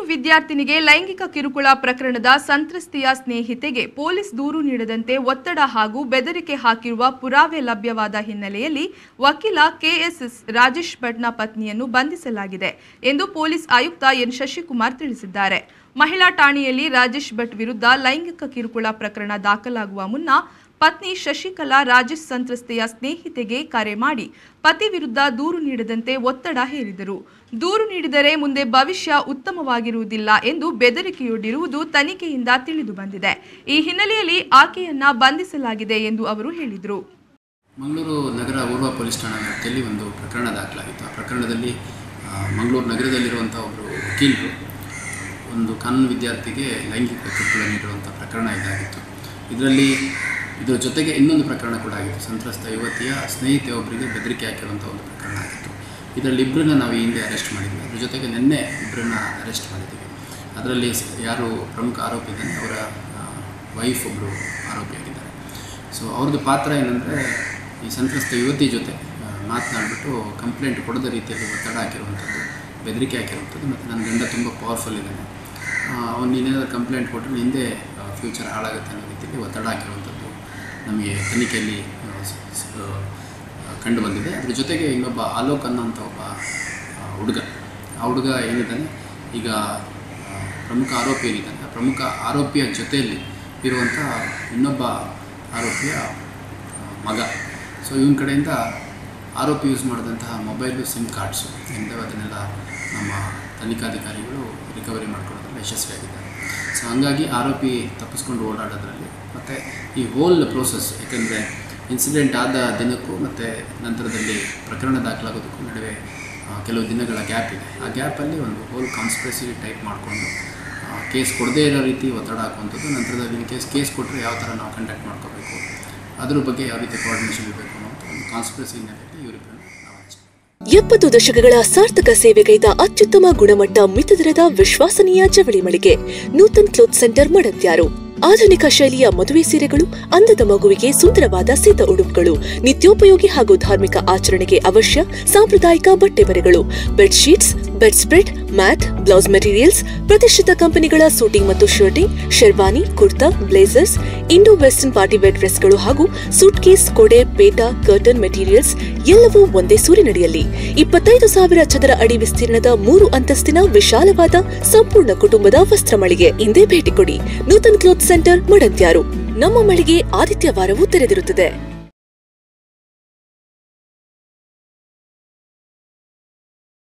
ವಿದ್ಯಾರ್ಥಿನಿಗೆ ಲೈಂಗಿಕ ಕಿರುಕುಳ ಪ್ರಕರಣದ ಸಂತ್ರಸ್ತೆಯ ಸ್ನೇಹಿತೆಗೆ ಪೊಲೀಸ್ ದೂರು ನೀಡದಂತೆ ಒತ್ತಡ ಹಾಗೂ ಬೆದರಿಕೆ ಹಾಕಿರುವ ಪುರಾವೆ ಲಭ್ಯವಾದ ಹಿನ್ನೆಲೆಯಲ್ಲಿ ವಕೀಲ ಕೆಎಸ್ಎಸ್ ರಾಜೇಶ್ ಭಟ್ನ ಪತ್ನಿಯನ್ನು ಬಂಧಿಸಲಾಗಿದೆ ಎಂದು ಪೊಲೀಸ್ ಆಯುಕ್ತ ಎನ್ ಶಶಿಕುಮಾರ್ ತಿಳಿಸಿದ್ದಾರೆ ಮಹಿಳಾ ಠಾಣೆಯಲ್ಲಿ ರಾಜೇಶ್ ಭಟ್ ವಿರುದ್ಧ ಲೈಂಗಿಕ ಕಿರುಕುಳ ಪ್ರಕರಣ ದಾಖಲಾಗುವ ಮುನ್ನ ಪತ್ನಿ ಶಶಿಕಲಾ ರಾಜೇಶ್ ಸಂತ್ರಸ್ತೆಯ ಸ್ನೇಹಿತೆಗೆ ಕರೆ ಮಾಡಿ ಪತಿ ವಿರುದ್ಧ ದೂರು ನೀಡದಂತೆ ಒತ್ತಡ ಹೇರಿದರು ದೂರು ನೀಡಿದರೆ ಮುಂದೆ ಭವಿಷ್ಯ ಉತ್ತಮವಾಗಿರುವುದಿಲ್ಲ ಎಂದು ಬೆದರಿಕೆಯೊಡ್ಡಿರುವುದು ತನಿಖೆಯಿಂದ ತಿಳಿದು ಬಂದಿದೆ ಈ ಹಿನ್ನೆಲೆಯಲ್ಲಿ ಆಕೆಯನ್ನ ಬಂಧಿಸಲಾಗಿದೆ ಎಂದು ಅವರು ಹೇಳಿದರು ಮಂಗಳೂರು ನಗರ ಊರ್ವ ಪೊಲೀಸ್ ಠಾಣಾ ವ್ಯಾಪ್ತಿಯಲ್ಲಿ ಒಂದು ಪ್ರಕರಣ ದಾಖಲಾಗಿತ್ತು ಆ ಪ್ರಕರಣದಲ್ಲಿ ಆ, ಮಂಗಳೂರು ನಗರದಲ್ಲಿರುವಂಥ ಒಬ್ಬರು ವಕೀಲರು ಒಂದು ಕಾನೂನು ವಿದ್ಯಾರ್ಥಿಗೆ ಲೈಂಗಿಕ ಕಿರುಕುಳ ನೀಡಿರುವಂಥ ಪ್ರಕರಣ ಇದಾಗಿತ್ತು ಇದರಲ್ಲಿ ಇದರ ಜೊತೆಗೆ ಇನ್ನೊಂದು ಪ್ರಕರಣ ಕೂಡ ಆಗಿತ್ತು ಸಂತ್ರಸ್ತ ಯುವತಿಯ ಸ್ನೇಹಿತೆ ಒಬ್ಬರಿಗೆ ಬೆದರಿಕೆ ಹಾಕಿರುವಂಥ ಒಂದು ಪ್ರಕರಣ ಆಗಿತ್ತು ಇದರಲ್ಲಿ ಇಬ್ಬರನ್ನ ನಾವು ಈ ಹಿಂದೆ ಅರೆಸ್ಟ್ ಮಾಡಿದ್ವಿ ಅದ್ರ ಜೊತೆಗೆ ನಿನ್ನೆ ಇಬ್ಬರನ್ನ ಅರೆಸ್ಟ್ ಮಾಡಿದ್ದೀವಿ ಅದರಲ್ಲಿ ಸ- ಯಾರು ಪ್ರಮುಖ ಆರೋಪಿ ಇದ್ದಾನೆ ಅವರ ವೈಫ್ ಒಬ್ಬರು ಆರೋಪಿಯಾಗಿದ್ದಾರೆ ಸೊ ಅವ್ರದ್ದು ಪಾತ್ರ ಏನಂದರೆ ಈ ಸಂತ್ರಸ್ತ ಯುವತಿ ಜೊತೆ ಆ, ಮಾತನಾಡ್ಬಿಟ್ಟು ಕಂಪ್ಲೇಂಟ್ ಕೊಡದ ರೀತಿಯಲ್ಲಿ ಒತ್ತಡ ಹಾಕಿರುವಂಥದ್ದು ಬೆದರಿಕೆ ಹಾಕಿರುವಂಥದ್ದು ಮತ್ತು ನನ್ನ ಗಂಡ ತುಂಬ ಪವರ್ಫುಲ್ ಇದ್ದಾನೆ ಅವನು ನೀನೇನಾದ್ರು ಕಂಪ್ಲೇಂಟ್ ಕೊಟ್ಟರೆ ಹಿಂದೆ ಫ್ಯೂಚರ್ ಹಾಳಾಗುತ್ತೆ ಅನ್ನೋ ರೀತಿಯಲ್ಲಿ ಒತ್ತಡ ಹಾಕಿರುವಂಥದ್ದು ನಮಗೆ ತನಿಖೆಯಲ್ಲಿ ಆ, ಸ- ಸ- ಆ, ಕಂಡು ಬಂದಿದೆ ಅದ್ರ ಜೊತೆಗೆ ಇನ್ನೊಬ್ಬ ಆಲೋಕ್ ಅನ್ನೋಂಥ ಒಬ್ಬ ಆ, ಹುಡುಗ ಆ ಹುಡುಗ ಏನಿದ್ದಾನೆ ಈಗ ಆ, ಪ್ರಮುಖ ಆರೋಪಿ ಏನಿದ್ದಾನೆ ಆ ಪ್ರಮುಖ ಆರೋಪಿಯ ಜೊತೆಯಲ್ಲಿ ಇರುವಂಥ ಇನ್ನೊಬ್ಬ ಆರೋಪಿಯ ಆ, ಮಗ ಸೊ ಇವನ ಕಡೆಯಿಂದ ಆರೋಪಿ ಯೂಸ್ ಮಾಡಿದಂತಹ ಮೊಬೈಲು ಸಿಮ್ ಕಾರ್ಡ್ಸು ಏನಿದ್ದಾವೆ ಅದನ್ನೆಲ್ಲ ನಮ್ಮ ತನಿಖಾಧಿಕಾರಿಗಳು ರಿಕವರಿ ಮಾಡ್ಕೊಳ್ಳೋದ್ರಲ್ಲಿ ಯಶಸ್ವಿಯಾಗಿದ್ದಾರೆ ಸೊ ಹಂಗಾಗಿ ಆರೋಪಿ ತಪ್ಪಿಸ್ಕೊಂಡು ಓಡಾಡೋದ್ರಲ್ಲಿ ಮತ್ತು ಈ ಹೋಲ್ ಪ್ರೋಸೆಸ್ ಯಾಕೆಂದರೆ ಇನ್ಸಿಡೆಂಟ್ ಆದ ದಿನಕ್ಕೂ ಮತ್ತು ನಂತರದಲ್ಲಿ ಪ್ರಕರಣ ದಾಖಲಾಗೋದಕ್ಕೂ ನಡುವೆ ಆ, ಕೆಲವು ದಿನಗಳ ಗ್ಯಾಪ್ ಇದೆ ಆ ಗ್ಯಾಪಲ್ಲಿ ಒಂದು ಹೋಲ್ ಕಾನ್ಸ್ಪಿರಸಿ ಟೈಪ್ ಮಾಡಿಕೊಂಡು ಕೇಸ್ ಕೊಡದೇ ಇರೋ ರೀತಿ ಒತ್ತಡ ಹಾಕುವಂಥದ್ದು ನಂತರದಲ್ಲಿ ಇನ್ ಕೇಸ್ ಕೇಸ್ ಕೊಟ್ಟರೆ ಯಾವ ಥರ ನಾವು ಕಂಡಕ್ಟ್ ಮಾಡ್ಕೋಬೇಕು ಅದ್ರ ಬಗ್ಗೆ ಯಾವ ರೀತಿ ಕೋಆರ್ಡಿನೇಷನ್ ಇರಬೇಕು ಅನ್ನೋ ಒಂದು ಕಾನ್ಸ್ಪಿರಸಿ ಹಿನ್ನೆಲೆಯಲ್ಲಿ ಇವರಿಬ್ಬರನ್ನು ನಾವು ಅರೆಸ್ಟ್ ಎಪ್ಪತ್ತು ದಶಕಗಳ ಸಾರ್ಥಕ ಸೇವೆಗೈದ ಅತ್ಯುತ್ತಮ ಗುಣಮಟ್ಟ ಮಿತದರದ ವಿಶ್ವಾಸನೀಯ ಜವಳಿ ಮಳಿಗೆ ನೂತನ್ ಕ್ಲೋತ್ ಸೆಂಟರ್ ಮಡತ್ಯಾರು ಆಧುನಿಕ ಶೈಲಿಯ ಮದುವೆ ಸೀರೆಗಳು ಅಂದದ ಮಗುವಿಗೆ ಸುಂದರವಾದ ಸಿದ್ಧ ಉಡುಪುಗಳು ನಿತ್ಯೋಪಯೋಗಿ ಹಾಗೂ ಧಾರ್ಮಿಕ ಆಚರಣೆಗೆ ಅವಶ್ಯ ಸಾಂಪ್ರದಾಯಿಕ ಬಟ್ಟೆ ಬರೆಗಳು bedsheets bed spread mat blouse materials ಪ್ರತಿಷ್ಠಿತ ಕಂಪನಿಗಳ ಸೂಟಿಂಗ್ ಮತ್ತು shirting sherwani kurta blazers Indo western party wear ಡ್ರೆಸ್ಗಳು ಹಾಗೂ ಸೂಟ್ ಕೇಸ್ ಕೊಡೆ ಪೇಟ ಕರ್ಟನ್ ಮೆಟೀರಿಯಲ್ಸ್ ಎಲ್ಲವೂ ಒಂದೇ ಸೂರಿನಡಿಯಲ್ಲಿ ಇಪ್ಪತ್ತೈದು ಸಾವಿರ ಚದರ ಅಡಿ ವಿಸ್ತೀರ್ಣದ ಮೂರು ಅಂತಸ್ತಿನ ವಿಶಾಲವಾದ ಸಂಪೂರ್ಣ ಕುಟುಂಬದ ವಸ್ತ್ರ ಮಳಿಗೆ ಇಂದೇ ಭೇಟಿ ಕೊಡಿ ನೂತನ್ ಕ್ಲೋತ್ ಸೆಂಟರ್ ಮಡಂತ್ಯಾರು ನಮ್ಮ ಮಳಿಗೆ ಆದಿತ್ಯವಾರವೂ ತೆರೆದಿರುತ್ತದೆ